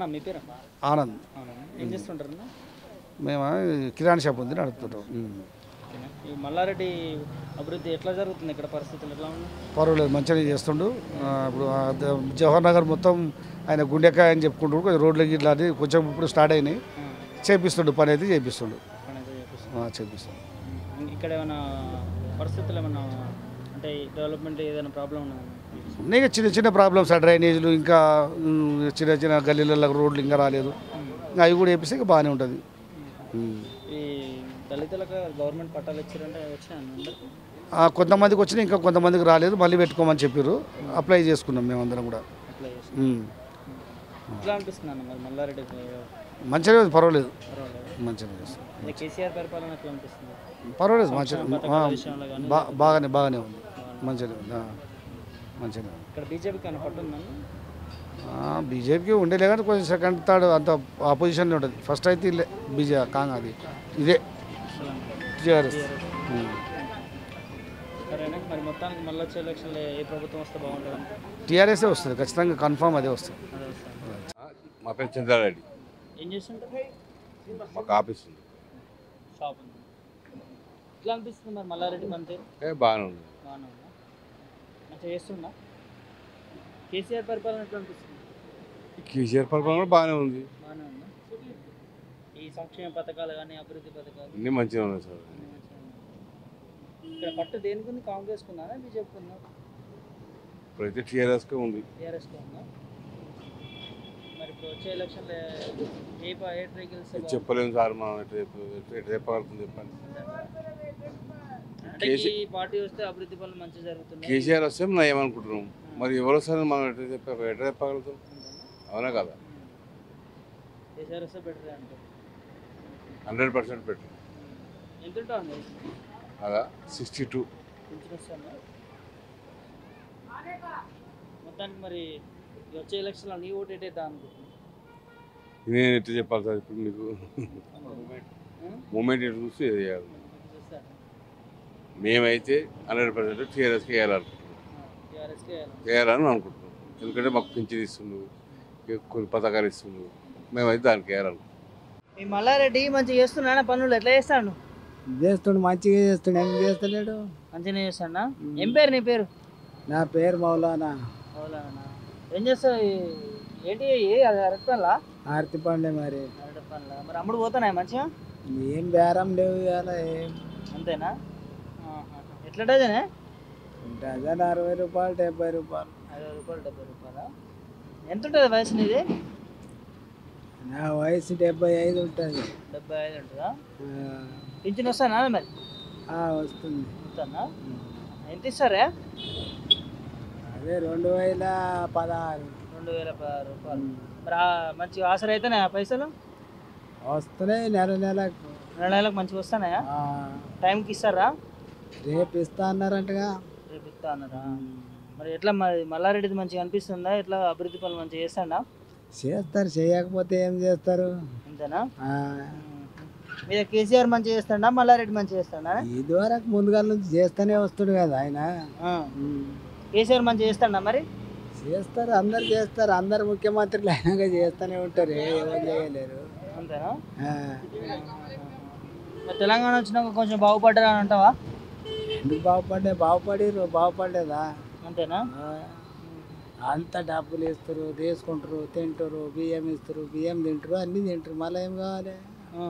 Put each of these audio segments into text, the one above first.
అన్న మీ పేరు ఆనంద్ అవునా ఏం చేస్తుంటారు అన్న మేము కిరాణా షాప్ ఉంది నడుపుతుంటాం ఉమ్. ఓకేనా? ఈ మల్లారెడ్డి అభివృద్ధి ఎట్లా జరుగుతుంది ఇక్కడ పరిస్థితులు ఎట్లా ఉన్నాయి పర్వాలేదు మంచిగా చేస్తుండు ఆ, ఇప్పుడు ఆ ద- జవహర్ నగర్ మొత్తం ఆయన గుండెకాయ అని చెప్పుకుంటాడు కొంచెం రోడ్లకి ఇట్లా అది కొంచెం ఇప్పుడు స్టార్ట్ అయినాయి చేపిస్తుండు పని అయితే చేపిస్తుండు పని అయితే చేపిస్తుంది. ఆ, చేపిస్తుండు ఉమ్, ఇక్కడ ఏమైనా పరిస్థితులు ఏమైనా అంటే డెవలప్మెంట్ ఏదైనా ప్రాబ్లం ఉన్నదా ఉన్నాయి ఇక చిన్న చిన్న ప్రాబ్లమ్స్ ఆ డ్రైనేజీలు ఇంకా ఉమ్, చిన్న చిన్న గల్లీలలో రోడ్లు ఇంకా రాలేదు ఇంకా అవి కూడా వేపిస్తే ఇంకా బాగానే ఉంటుంది ఉమ్. ఈ దళితులకు గవర్నమెంట్ పట్టాలు ఇచ్చారంటే వచ్చాను అందరికి ఆ, కొంతమందికి వచ్చినాయి ఇంకా కొంతమందికి రాలేదు మళ్ళీ పెట్టుకోమని చెప్పారు అప్లై చేసుకున్నాం మేమందరం కూడా అప్లై చేసి ఉమ్. ఎట్లా అనిపిస్తుంది అన్న మరి మల్లారెడ్డి మంచిగా ఉంది, పర్వాలేదు పర్వాలేదు మంచిగా చేస్తాం అంటే కేసీఆర్ పరిపాలన ఎట్లా అనిపిస్తుంది పర్వాలేదు మంచిగా పథకాల విషయంలో కానీ బా బాగానే బాగానే ఉంది మంచిగా ఉంది ఆ, మంచిగా ఉంది ఇక్కడ బీజేపీకి అని పట్టుందన్న బీజేపీకి ఉండేలే కానీ కొంచెం సెకండ్ థర్డ్ అంత ఆపోజిషన్లో ఉంటుంది ఫస్ట్ అయితే ఇల్లే బీజే కాంగ్ అది ఇదే టీఆర్ఎస్ సరేనా మరి మొత్తానికి మళ్ళీ వచ్చే ఎలక్షన్లో ఏ ప్రభుత్వం వస్తే బాగుంటుంది అనుకో టీఆర్ఎస్ఏ వస్తుంది ఖచ్చితంగా కన్ఫామ్ అదే వస్తుంది అదే వస్తుంది మా పేరు చంద్రారెడ్డి ఏం చేస్తుంటారు మాకు ఆఫీస్ ఉంది షాప్ ఉంది ఎట్లా అనిపిస్తుంది మరి మల్లారెడ్డి పనితీరు ఏ బాగానే ఉంది బాగానే ఉందా మంచిగా చేస్తుందా కేసీఆర్ పరిపాలన ఎట్లా అనిపిస్తుంది కేసీఆర్ పరిపాలన కూడా బాగానే ఉంది బాగానే ఉందా ఈ సంక్షేమ పథకాలు కానీ అభివృద్ధి పథకాలు అన్నీ మంచిగా ఉన్నాయి సార్ అన్నీ మంచిగా ఉన్నాయి. ఇక్కడ పట్టు దేనికి ఉంది కాంగ్రెస్ ఉందా బీజేపీ ఉందా ఇప్పుడైతే టీఆర్ఎస్కే ఉంది టీఆర్ఎస్ ఉందా మరి ఇప్పుడు వచ్చే ఎలక్షన్లో ఏ పా- ఏ ట్రై గెలిస్తే ఇది చెప్పలేము సార్ మనం ఎట్లా చెప్ప- ఎట్లా ఎట్లా చెప్పగలుగుతుంది చెప్పండి అంటే కేసీ- ఈ పార్టీ వస్తే అభివృద్ధి పనులు మంచిగా జరుగుతున్నాయి కేసీఆర్ వస్తే మనం ఏమనుకుంటున్నాం మరి ఎవరు వస్తారని మనం ఎట్లా చెప్ప ఎట్లా చెప్పగలుగుతాం అవునా కదా కేసీఆర్ వస్తే బెటర్ అంటారు హండ్రెడ్ పర్సెంట్ పెట్టు ఎంత ఉంటుంది అదా సిక్స్టీ టూ పింఛన్ వస్తుందా మొత్తానికి మరి ఈ వచ్చే ఎలక్షన్లో నీ ఓటు ఎటేద్దాం అనుకుంటున్నాను నేను ఎట్లా చెప్పాలి సార్ ఇప్పుడు మీకు మూమెంట్ ఎటు చూస్తే ఇది చేయాలి చూస్తారా మేమైతే హండ్రెడ్ పర్సెంట్ టీఆర్ఎస్కి వేయాలనుకుంటున్నాం టీఆర్ఎస్కే వేయాలని అనుకుంటున్నాం ఎందుకంటే మాకు పింఛన్ ఇస్తుండ్రు ఇంకా కొన్ని పథకాలు ఇస్తుండ్రు మేమైతే దానికి వేయాలనుకుంటున్నాం ఈ మల్లారెడ్డి మంచిగా చేస్తున్నాడా పనులు ఎట్లా చేస్తాడు చేస్తుండు మంచిగా చేస్తుండు ఏం చేస్తలేడు మంచిగానే చేస్తాడా ఏం పేరు నీ పేరు నా పేరు మౌలానా అవునా ఏం చేస్తావు ఈ- ఏంటి ఏ అది అరటి పనులా ఆర్తి పండే మరి అరటి పనులా మరి అమ్ముడు పోతున్నాయి మంచిగా ఏం బేరం లేవు ఇవాళ ఏం అంతేనా ఆహా. ఎట్లా డజనే డజన్ అరవై రూపాయలు డెబ్బై రూపాయలు అరవై రూపాయలు డెబ్బై రూపాయలా ఎంత ఉంటుంది వయసు నీది నా వయసు డెబ్బై ఐదు ఉంటుంది డెబ్బై ఐదు ఉంటుందా పింఛన్ వస్తానా మరి వస్తుంది వస్తానా ఎంత ఇస్తారా అదే రెండు వేల పదహారు రెండు వేల పదహారు రూపాయలు మరి ఆ మంచిగా ఆసర అయితేనే ఆ పైసలు వస్తున్నాయి నెల నెలకు నెల నెలకు మంచిగా వస్తానాయా ఆ, టైంకి ఇస్తారా రేపు ఇస్తా అన్నారంటగా రేపు ఇస్తా అన్నారా మరి ఎట్లా మరి మల్లారెడ్డిది మంచిగా అనిపిస్తుందా ఎట్లా అభివృద్ధి పనులు మంచిగా చేస్తాడా చేస్తారు చేయకపోతే ఏం చేస్తారు అంతేనా ఆ, మీద కేసీఆర్ మంచిగా చేస్తాడా మల్లారెడ్డి మంచిగా చేస్తాడా ఇదివరకు ముందుగా నుంచి చేస్తూనే వస్తుడు కదా ఆయన ఆ. ఉమ్. కేసీఆర్ మంచిగా చేస్తాడా మరి చేస్తారు అందరు చేస్తారు అందరు ముఖ్యమంత్రులు అయినాక చేస్తూనే ఉంటారు ఎవరు చేయలేరు అంతేనా ఆ, మరి తెలంగాణ వచ్చినాక కొంచెం బాగుపడ్డారా అని అంటావా ఎందుకు బాగుపడ్డే బాగుపడిర్రు బాగుపడలేదా అంతేనా ఆ, అంత డబ్బులు ఇస్తారు తీసుకుంటారు తింటారు బియ్యం ఇస్తారు బియ్యం తింటారు అన్నీ తింటారు మళ్ళీ ఏం కావాలి ఆ.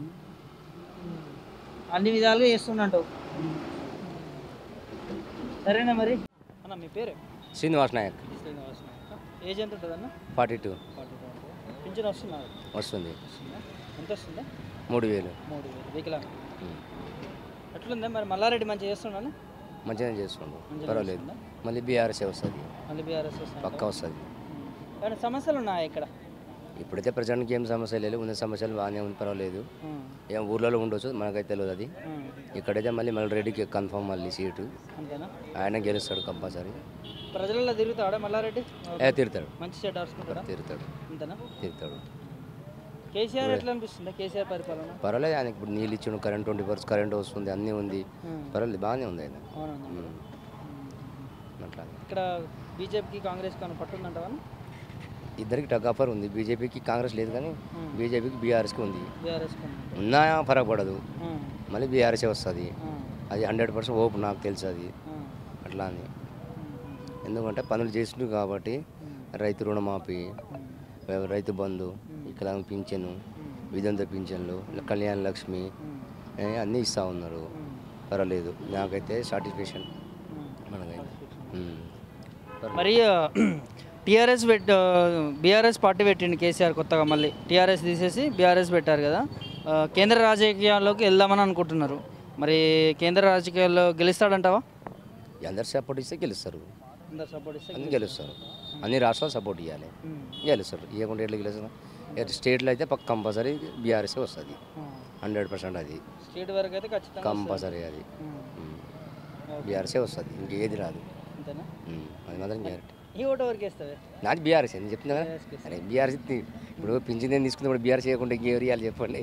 అన్ని విధాలుగా చేస్తున్నట్టు సరేనా మరి అన్న మీ పేరు శ్రీనివాస్ నాయక్ శ్రీనివాస్ నాయక్. ఏజ్ ఎంత ఉంటుంది అన్న ఫార్టీ టూ ఫార్టీ టూ ఉంటుంది. పింఛన్ వస్తుందా వస్తుంది వస్తుందా ఎంత వస్తుందా మూడు వేలు మూడు వేలు వికలాంగ్ ఎట్లుందా మరి మల్లారెడ్డి మంచిగా చేస్తున్నాను మంచిగా చేసుకుంటాం మంచిగా పర్వాలేదు చేస్తుందా? మళ్ళీ బీఆర్ఎస్ఏ వస్తుంది మళ్ళీ బీఆర్ఎస్ వస్తుంది పక్కా వస్తుంది కానీ సమస్యలు ఉన్నాయా ఇక్కడ ఇప్పుడైతే ప్రజెంట్కి ఏం సమస్య లేదు ఉన్న సమస్యలు బాగానే ఉంది పర్వాలేదు ఏం ఊర్లలో ఉండొచ్చు మనకైతే తెలియదు అది ఇక్కడైతే మళ్ళీ మళ్ళీ రెడ్డికి కన్ఫర్మ్ మళ్ళీ సీటు అంతేనా ఆయన గెలుస్తాడు కంపల్సరీ ప్రజలలో తిరుగుతాడా మల్లారెడ్డి ఏ తిరుతాడు మంచి చెడ్డ ఆడుకుంటాడా తిరుతాడు అంతేనా తిరుతాడు కేసీఆర్ ఎట్లా అనిపిస్తుంది కేసీఆర్ పరిపాలన పర్వాలేదు ఆయనకి ఇప్పుడు నీళ్ళు ఇచ్చిన కరెంట్ ట్వంటీ ఫోర్స్ కరెంట్ వస్తుంది అన్నీ ఉంది పర్వాలేదు బాగానే ఉంది ఆయన అవునండి ఉమ్. అట్లా ఇక్కడ బీజేపీకి కాంగ్రెస్ కానీ పట్టుందంటావా ఇద్దరికి టగ్ ఆఫర్ ఉంది బీజేపీకి కాంగ్రెస్ లేదు కానీ బీజేపీకి బీఆర్ఎస్కి ఉంది బీఆర్ఎస్ ఉన్నా ఫరక్ పడదు మళ్ళీ బీఆర్ఎస్ఏ వస్తుంది అది హండ్రెడ్ పర్సెంట్ ఓపు నాకు తెలుసు అది అట్లా అని ఎందుకంటే పనులు చేసిండు కాబట్టి రైతు రుణమాఫీ రైతు బంధు వికలాంగ పింఛను విధంత పింఛన్లు కళ్యాణ లక్ష్మి ఏ, అన్నీ ఇస్తూ ఉన్నారు పర్వాలేదు నాకైతే సాటిస్ఫాక్షన్ మనకైతే ఉమ్. మరి టీఆర్ఎస్ పెట్ బీఆర్ఎస్ పార్టీ పెట్టిండు కేసీఆర్ కొత్తగా మళ్ళీ టీఆర్ఎస్ తీసేసి బీఆర్ఎస్ పెట్టారు కదా ఆ, కేంద్ర రాజకీయాల్లోకి వెళ్దామని అనుకుంటున్నారు మరి కేంద్ర రాజకీయాల్లో గెలుస్తాడంటావా అందరు సపోర్ట్ ఇస్తే గెలుస్తారు అందరు సపోర్ట్ ఇస్తే అన్ని గెలుస్తారు అన్ని రాష్ట్రాలు సపోర్ట్ ఇవ్వాలి గెలుస్తారు ఇవ్వకుండా ఎట్లా గెలుస్తారు ఇక స్టేట్లో అయితే పక్క కంపల్సరీ బీఆర్ఎస్ వస్తుంది హండ్రెడ్ పర్సెంట్ అది స్టేట్ వరకు అయితే ఖచ్చితంగా వస్తుంది. కంపల్సరీ అది ఉమ్. బీఆర్ఎస్ఏ వస్తుంది ఇంకేది రాదు అంతేనా ఉమ్, అది మాత్రం గ్యారెంటీ ఈ ఓటు వరకు వేస్తావే నాది బీఆర్ఎస్ నేను చెప్తున్నా కదా BRS కి అరే బీఆర్ఎస్ ఇప్పుడు పింఛన్ నేను తీసుకున్నప్పుడు బీఆర్ఎస్ చేయకుండా ఇంకేం ఇవ్వాలి చెప్పండి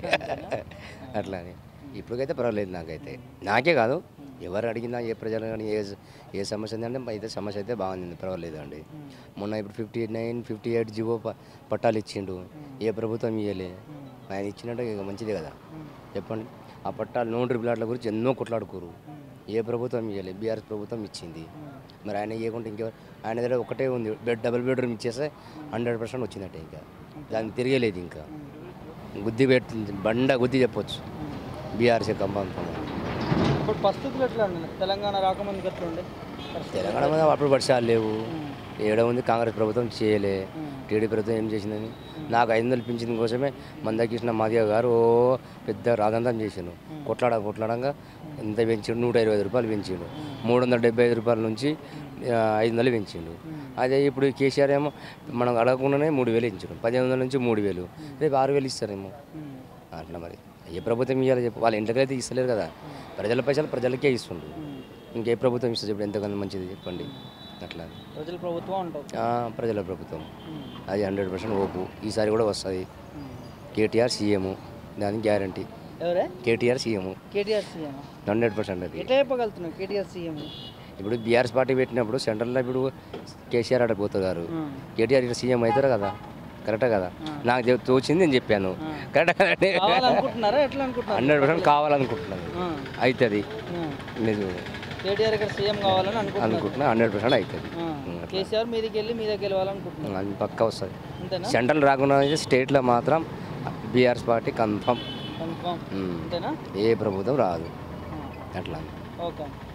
అట్లా అని ఇప్పటికైతే పర్వాలేదు నాకైతే నాకే కాదు ఎవరు అడిగినా ఏ ప్రజలు కానీ ఏ ఏ సమస్య ఉందంటే అయితే సమస్య అయితే బాగుంది పర్వాలేదు అండి మొన్న ఇప్పుడు fifty nine fifty eight GO ప- పట్టాలు ఇచ్చిండు ఏ ప్రభుత్వం ఇవ్వలే ఆయన ఇచ్చినట్టు ఇక మంచిదే కదా చెప్పండి ఆ పట్టాలు నోన్ ట్రిపుల్ గురించి ఎన్నో కొట్లాడుకోరు ఏ ప్రభుత్వం ఇవ్వలేదు బీఆర్ఎస్ ప్రభుత్వం ఇచ్చింది మరి ఆయన ఇవ్వకుండా ఇంకెవరు ఆయన దగ్గర ఒకటే ఉంది బెడ్ డబుల్ బెడ్రూమ్ ఇచ్చేస్తే హండ్రెడ్ పర్సెంట్ వచ్చినట్టే ఇంకా దాన్ని తిరగలేదు ఇంకా గుద్ది పెట్టి బండ గుద్ది చెప్పొచ్చు బీఆర్సీ కంపం ఇప్పుడు పరిస్థితులు ఎట్లా ఉండే తెలంగాణ రాకముందుకు ఎట్లా ఉండే పరిస్థితులు? తెలంగాణ మీద అప్పుడు వర్షాలు లేవు ఏడ ఉంది కాంగ్రెస్ ప్రభుత్వం చేయలే టీడీ ప్రభుత్వం ఏం చేసిందని నాకు ఐదు వందలు పింఛన్ కోసమే మందకృష్ణ మాదిగ గారు ఓ పెద్ద రాదంతం చేసిండు కొట్లాడ కొట్లాడంగా ఎంత పెంచిండు నూట ఇరవై ఐదు రూపాయలు పెంచిండు మూడు వందల డెబ్బై ఐదు రూపాయల నుంచి ఆ, ఐదు వందలు పెంచిండు అదే ఇప్పుడు కేసీఆర్ ఏమో మనం అడగకుండానే మూడు వేలు ఇచ్చిండు పదిహేను వందల నుంచి మూడు వేలు రేపు ఆరు వేలు ఇస్తారేమో అట్లా మరి ఏ ప్రభుత్వం ఇవ్వాలి చెప్పు వాళ్ళ ఇంటికైతే ఇస్తలేరు కదా ప్రజల పైసలు ప్రజలకే ఇస్తుండ్రు ఇంకే ప్రభుత్వం ఇస్తుంది ఇప్పుడు ఎంతకన్నా మంచిది చెప్పండి అట్లా ప్రజల ప్రభుత్వం అంటావు ఆ, ప్రజల ప్రభుత్వం అది హండ్రెడ్ పర్సెంట్ ఓపు ఈసారి కూడా వస్తుంది కేటీఆర్ సీఎం దానికి గ్యారంటీ ఎవరే KTR CM KTR CM hundred percent అది ఎట్లా చెప్పగలుగుతున్నావు కేటీఆర్ సీఎం ఇప్పుడు బీఆర్ఎస్ పార్టీ పెట్టినప్పుడు సెంట్రల్లో ఇప్పుడు కేసీఆర్ అక్కడ పోతున్నారు కేటీఆర్ ఇక్కడ సీఎం అవుతారు కదా కరెక్టే కదా నాకు చెప్- తోచింది నేను చెప్పాను కరెక్ట్ కదండి కావాలనుకుంటున్నారా ఎట్లా అనుకుంటున్నారు హండ్రెడ్ పర్సెంట్ కావాలనుకుంటున్నాను అవుతుంది నిజం కేటీఆర్ ఇక్కడ సీఎం కావాలని అనుకుంటున్నారు అనుకుంటున్నా హండ్రెడ్ పర్సెంట్ అవుతుంది ఆ. కేసీఆర్ మీదకి వెళ్ళి మీద గెలవాలనుకుంటున్నారు అది పక్కా వస్తుంది అంతేనా సెంట్రల్ రాకుండా అయితే స్టేట్లో మాత్రం బీఆర్ఎస్ పార్టీ కన్ఫర్మ్ కన్ఫామ్ అంతేనా ఏ ప్రభుత్వం రాదు అట్లా ఓకే